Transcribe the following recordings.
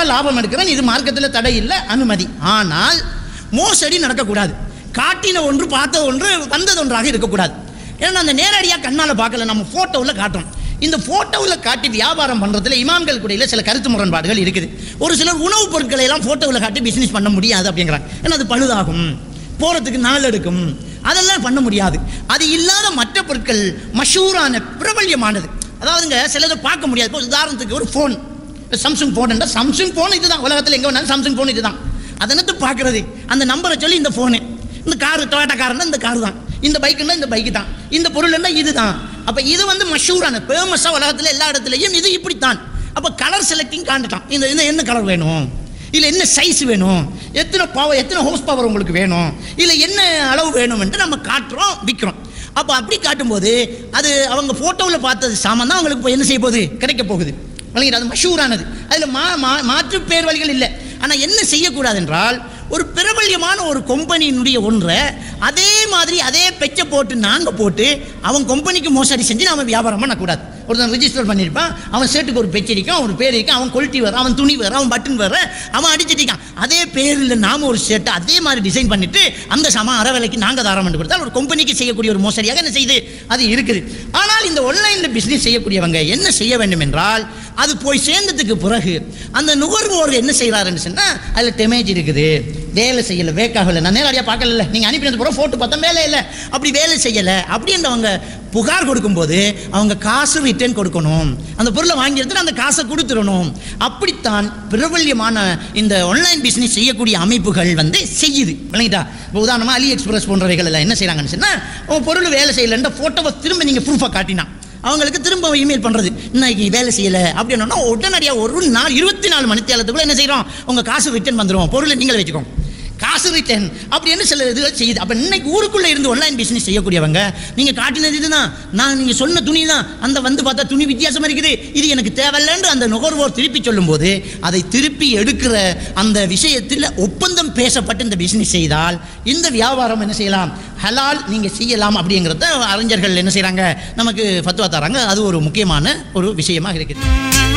வியாபார லாபம் எடுக்கிறேன் இது மார்க்கத்தில் தடை இல்லை அனுமதி ஆனால் மோசடி நடக்கக்கூடாது காட்டின ஒன்று பார்த்த ஒன்று வந்தது ஒன்றாக இருக்கக்கூடாது ஏன்னா அந்த நேரடியாக கண்ணால் பார்க்கல நம்ம ஃபோட்டோவில் காட்டுறோம் இந்த ஃபோட்டோவில் காட்டி வியாபாரம் பண்ணுறதுல இமாம்கள் கூடையில் சில கருத்து முரண்பாடுகள் இருக்குது ஒரு சிலர் உணவுப் பொருட்களை எல்லாம் ஃபோட்டோவில் காட்டி பிஸ்னஸ் பண்ண முடியாது அப்படிங்கிறாங்க ஏன்னா அது பழுதாகும் போகிறதுக்கு நாள் எடுக்கும் அதெல்லாம் பண்ண முடியாது அது இல்லாத மற்ற பொருட்கள் மஷூரான பிரபல்யமானது அதாவதுங்க சிலதை பார்க்க முடியாது இப்போ உதாரணத்துக்கு ஒரு ஃபோன் சாம்சங் ஃபோன் என்றால் சாம்சங் ஃபோன் இதுதான் உலகத்தில் எங்கே வேணாலும் சாம்சங் ஃபோன் இதுதான் அதனத்து பார்க்குறது அந்த நம்பரை சொல்லி இந்த ஃபோனு இந்த காரு டொயோட்டா காருன்னா இந்த காரு தான் இந்த பைக்குன்னா இந்த பைக்கு தான் இந்த பொருள் என்ன இதுதான் அப்போ இது வந்து மஷூரான ஃபேமஸாக உலகத்தில் எல்லா இடத்துலையும் இது இப்படித்தான் அப்போ கலர் செலக்டிங் காண்டுட்டான் இந்த இந்த என்ன கலர் வேணும் இல்லை என்ன சைஸ் வேணும் எத்தனை பவர் எத்தனை ஹோஸ் பவர் உங்களுக்கு வேணும் இல்லை என்ன அளவு வேணும்ன்ட்டு நம்ம காட்டுறோம் விற்கிறோம் அப்போ அப்படி காட்டும்போது அது அவங்க ஃபோட்டோவில் பார்த்தது சாமான் தான் அவங்களுக்கு இப்போ என்ன செய்ய போகுது கிடைக்க போகுது வழங்கிட்டு அது மஷூரானது அதில் மா மா- மாற்று பேர் வழிகள் இல்லை ஆனால் என்ன செய்யக்கூடாது என்றால் ஒரு பிரபல்யமான ஒரு கம்பெனியினுடைய ஒன்றை அதே மாதிரி அதே பெச்சை போட்டு நாங்கள் போட்டு அவன் கம்பெனிக்கு மோசடி செஞ்சு நாம வியாபாரம் பண்ணக்கூடாது ஒருத்தன் ரிஜிஸ்டர் பண்ணியிருப்பான் அவன் ஷர்ட்டுக்கு ஒரு பெச்சு இருக்கும் அவன் பேர் இருக்கும் அவன் கொல்ட்டி வர அவன் துணி வர அவன் பட்டன் வர அவன் அடிச்சிட்டிருக்கான் அதே பேரில் நாம ஒரு ஷர்ட்டை அதே மாதிரி டிசைன் பண்ணிட்டு அந்த சம அரை விலைக்கு நாங்கள் தாரம் பண்ணி கொடுத்தால் ஒரு கம்பெனிக்கு செய்யக்கூடிய ஒரு மோசடியாக என்ன செய்யுது அது இருக்குது ஆனால் இந்த ஆன்லைனில் பிஸ்னஸ் செய்யக்கூடியவங்க என்ன செய்ய வேண்டும் என்றால் அது போய் சேர்ந்ததுக்கு பிறகு அந்த நுகர்வோர் என்ன செய்கிறாருன்னு சொன்னால் அதில் டெமேஜ் இருக்குது வேலை செய்யலை வேக்காகலை நான் நேரடியாக பார்க்கல நீங்கள் அனுப்பினது பிறகு ஃபோட்டோ பார்த்தா வேலை இல்லை அப்படி வேலை செய்யலை அப்படின்றவங்க புகார் கொடுக்கும்போது அவங்க காசு ரிட்டர்ன் கொடுக்கணும் அந்த பொருளை வாங்கி எடுத்துட்டு அந்த காசை கொடுத்துடணும் அப்படித்தான் பிரபல்யமான இந்த ஆன்லைன் பிஸ்னஸ் செய்யக்கூடிய அமைப்புகள் வந்து செய்யுது விளங்கிட்டா இப்போ உதாரணமாக அலி எக்ஸ்பிரஸ் போன்றவைகள் எல்லாம் என்ன செய்கிறாங்கன்னு சொன்னால் உங்கள் பொருள் வேலை செய்யலைன்ற ஃபோட்டோவை திரும்ப நீங்கள் ப்ரூஃபாக காட்டினா அவங்களுக்கு திரும்ப இமெயில் பண்ணுறது இன்னைக்கு வேலை செய்யலை அப்படின்னா உடனடியாக ஒரு நாள் இருபத்தி நாலு மணி தேலத்துக்குள்ள என்ன செய்கிறோம் உங்கள் காசு ரிட்டர்ன் வந்துடும் பொருளை நீங்கள் வச்சுக்கோங்க காசு ரிட்டர்ன் அப்படின்னு சில இதுகள் செய்யுது அப்போ இன்னைக்கு ஊருக்குள்ளே இருந்து ஆன்லைன் பிஸ்னஸ் செய்யக்கூடியவங்க நீங்கள் காட்டினது இதுதான் நான் நீங்கள் சொன்ன துணி தான் அந்த வந்து பார்த்தா துணி வித்தியாசமாக இருக்குது இது எனக்கு தேவையில்லைன்னு அந்த நுகர்வோர் திருப்பி சொல்லும்போது அதை திருப்பி எடுக்கிற அந்த விஷயத்தில் ஒப்பந்தம் பேசப்பட்டு இந்த பிஸ்னஸ் செய்தால் இந்த வியாபாரம் என்ன செய்யலாம் ஹலால் நீங்கள் செய்யலாம் அப்படிங்கிறத அறிஞர்கள் என்ன செய்கிறாங்க நமக்கு ஃபத்வா தராங்க அது ஒரு முக்கியமான ஒரு விஷயமாக இருக்குது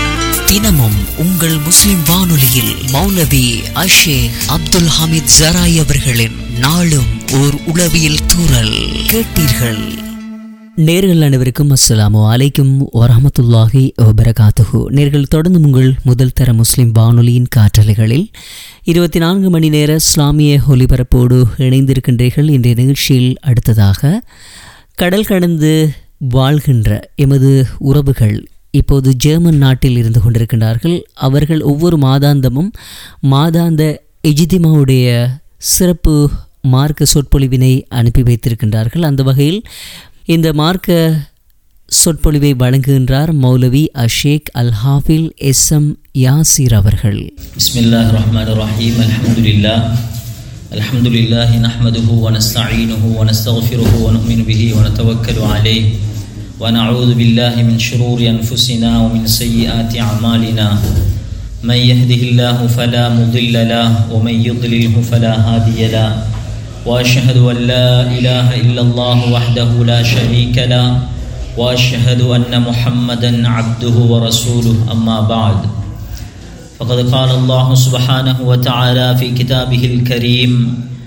தினமும் உங்கள் முஸ்லிம் வானொலியில் மௌலவி அஷேக் அப்துல் ஹமீத் ஜராய் அவர்களின் நாளும் ஓர் உளவியல் தூறல் கேட்டீர்கள் நேர்கள் அனைவருக்கும் அஸ்ஸலாமு அலைக்கும் வரஹமத்துல்லாஹி வபரகாத்துஹு நேர்கள் தொடர்ந்து உங்கள் முதல் தர முஸ்லிம் வானொலியின் காற்றலைகளில் இருபத்தி நான்கு மணி நேர இஸ்லாமிய ஒலிபரப்போடு இணைந்திருக்கின்றீர்கள் இன்றைய நிகழ்ச்சியில் அடுத்ததாக கடல் கடந்து வாழ்கின்ற எமது உறவுகள் இப்போது ஜெர்மன் நாட்டில் இருந்து கொண்டிருக்கின்றார்கள் அவர்கள் ஒவ்வொரு மாதாந்தமும் மாதாந்த எஜிதிமாவுடைய சிறப்பு மார்க்க சொற்பொழிவினை அனுப்பி வைத்திருக்கின்றார்கள் அந்த வகையில் இந்த மார்க்க சொற்பொழிவை வழங்குகின்றார் மௌலவி அஷேக் அல் ஹாஃபில் எஸ் எம் யாசிர் அவர்கள் بسم الله الرحمن الرحيم الحمد لله الحمد لله نحمده ونستعينه ونستغفره ونؤمن به ونتوكل عليه ونعوذ بالله من شرور أنفسنا ومن سيئات أعمالنا من يهده الله فلا مضل له ومن يضلله فلا هادي له وأشهد أن لا إله إلا الله وحده لا شريك له وأشهد أن محمدا عبده ورسوله أما بعد فقد قال الله سبحانه وتعالى في كتابه الكريم